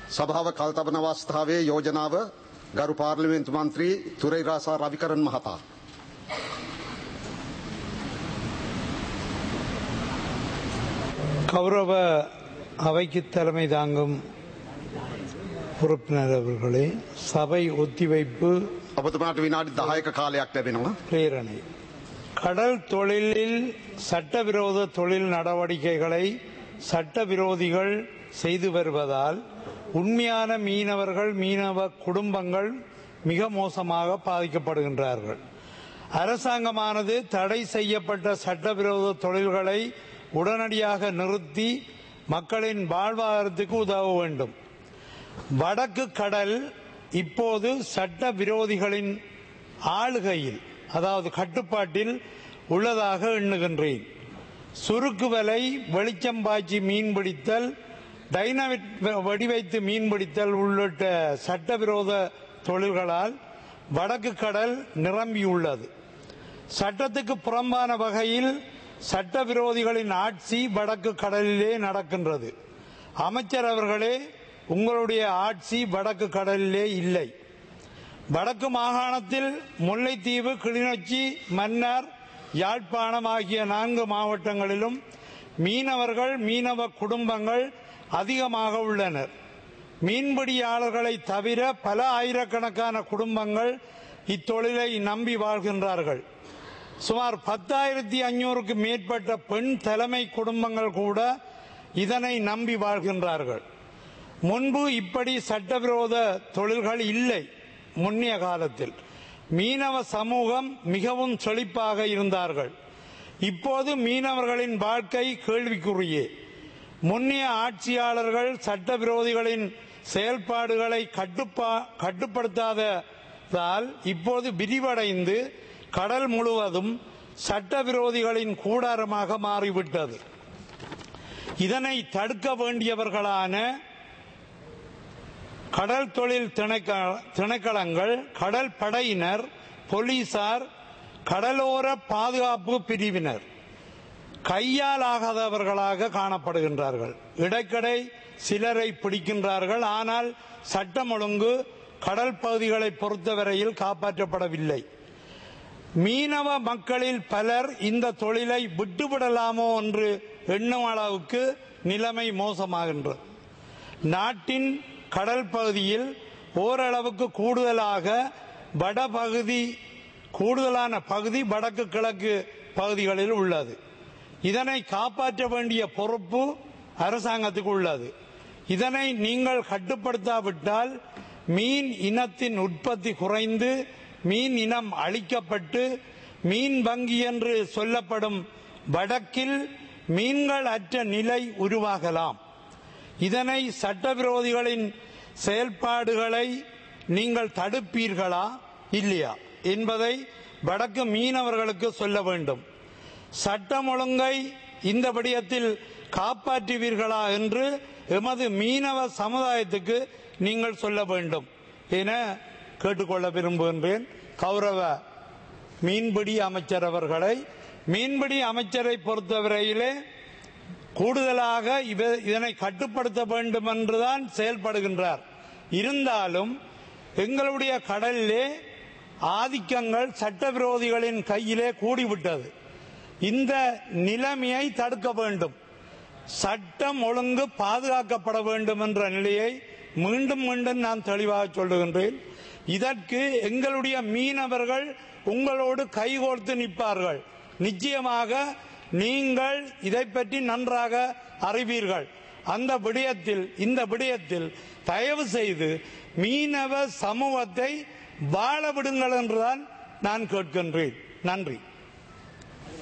සභාව කල්තබන අවස්ථාවේ යෝජනාව ගරු පාර්ලිමේන්තු මන්ත්‍රී තුරේරාසා රවිකරන් මහතා. கௌரவ அவைக்கு தலைமை தாங்கும் உறுப்பினர் அவர்களே சபை ஒத்திவைப்பு ඔබතුමාට විනාඩි දහයක කාලයක් ලැබෙනවා. பிரேரணை கடல் தொழிலில் சட்டவிரோத தொழில் நடவடிக்கைகளை சட்டவிரோதிகள் செய்து வருவதால் உண்மையான மீனவர்கள் மீனவ குடும்பங்கள் மிக மோசமாக பாதிக்கப்படுகின்றார்கள் அரசாங்கமானது தடை செய்யப்பட்ட சட்டவிரோத தொழில்களை உடனடியாக நிறுத்தி மக்களின் வாழ்வாதாரத்துக்கு உதவ வேண்டும் வடக்கு கடல் இப்போது சட்ட விரோதிகளின் ஆளுகையில் அதாவது கட்டுப்பாட்டில் உள்ளதாக எண்ணுகின்றேன் சுருக்கு வலை வெளிச்சம் பாய்ச்சி மீன்பிடித்தல் டைனமிட் வெடிவைத்து மீன்பிடித்தல் உள்ளிட்ட சட்டவிரோத தொழில்களால் வடக்கு கடல் நிரம்பியுள்ளது சட்டத்துக்கு புறம்பான வகையில் சட்டவிரோதிகளின் ஆட்சி வடக்கு கடலிலே நடக்கின்றது அமைச்சர் அவர்களே உங்களுடைய ஆட்சி வடக்கு கடலிலே இல்லை வடக்கு மாகாணத்தில் முல்லைத்தீவு கிளிநொச்சி மன்னார் யாழ்ப்பாணம் ஆகிய நான்கு மாவட்டங்களிலும் மீனவர்கள் மீனவ குடும்பங்கள் அதிகமாக உள்ளனர் மீன்பிடியாளர்களை தவிர பல ஆயிரக்கணக்கான குடும்பங்கள் இத்தொழிலை நம்பி வாழ்கின்றார்கள் சுமார் பத்தாயிரத்தி ஐநூறுக்கு மேற்பட்ட பெண் தலைமை குடும்பங்கள் கூட இதனை நம்பி வாழ்கின்றார்கள் முன்பு இப்படி சட்டவிரோத தொழில்கள் இல்லை முன்னிய காலத்தில் மீனவ சமூகம் மிகவும் செழிப்பாக இருந்தார்கள் இப்போது மீனவர்களின் வாழ்க்கை கேள்விக்குறியே முன்னிய ஆட்சியாளர்கள் சட்டவிரோதிகளின் செயல்பாடுகளை கட்டுப்பா கட்டுப்படுத்தாததால் இப்போது விரிவடைந்து கடல் முழுவதும் சட்டவிரோதிகளின் கூடாரமாக மாறிவிட்டது இதனை தடுக்க வேண்டியவர்களான கடல் தொழில் திணைக்க- திணைக்களங்கள் கடல் படையினர் போலீசார் கடலோர பாதுகாப்பு பிரிவினர் கையால் ஆகாதவர்களாக காணப்படுகின்றார்கள் இடைக்கடை சிலரை பிடிக்கின்றார்கள் ஆனால் சட்டம் ஒழுங்கு கடல் பகுதிகளை பொறுத்தவரையில் காப்பாற்றப்படவில்லை மீனவ மக்களில் பலர் இந்த தொழிலை விட்டுவிடலாமோ என்று எண்ணும் அளவுக்கு நிலைமை மோசமாகின்றது நாட்டின் கடல் பகுதியில் ஓரளவுக்கு கூடுதலாக வடபகுதி கூடுதலான பகுதி வடக்கு கிழக்கு பகுதிகளில் உள்ளது இதனை காப்பாற்ற வேண்டிய பொறுப்பு அரசாங்கத்துக்கு உள்ளது இதனை நீங்கள் கட்டுப்படுத்தாவிட்டால் மீன் இனத்தின் உற்பத்தி குறைந்து மீன் இனம் அழிக்கப்பட்டு மீன் வங்கி என்று சொல்லப்படும் வடக்கில் மீன்கள் அற்ற நிலை உருவாகலாம் இதனை சட்டவிரோதிகளின் செயல்பாடுகளை நீங்கள் தடுப்பீர்களா இல்லையா என்பதை வடக்கு மீனவர்களுக்கு சொல்ல வேண்டும் சட்டம் ஒழுங்கை இந்த விடயத்தில் காப்பாற்றுவீர்களா என்று எமது மீனவ சமுதாயத்துக்கு நீங்கள் சொல்ல வேண்டும் என கேட்டுக்கொள்ள விரும்புகின்றேன் கௌரவ மீன்பிடி அமைச்சர் அவர்களை மீன்பிடி அமைச்சரை பொறுத்தவரையிலே கூடுதலாக இவ- இதனை கட்டுப்படுத்த வேண்டும் என்றுதான் செயல்படுகின்றார் இருந்தாலும் எங்களுடைய கடலிலே ஆதிக்கங்கள் சட்டவிரோதிகளின் கையிலே கூடிவிட்டது இந்த நிலைமையை தடுக்க வேண்டும் சட்டம் ஒழுங்கு பாதுகாக்கப்பட வேண்டும் என்ற நிலையை மீண்டும் மீண்டும் நான் தெளிவாக சொல்லுகின்றேன் இதற்கு எங்களுடைய மீனவர்கள் உங்களோடு கைகோர்த்து நிற்பார்கள் நிச்சயமாக நீங்கள் இதை பற்றி நன்றாக அறிவீர்கள் அந்த விடயத்தில் இந்த விடயத்தில் தயவு செய்து மீனவ சமூகத்தை வாழ விடுங்கள் என்றுதான் நான் கேட்கின்றேன் நன்றி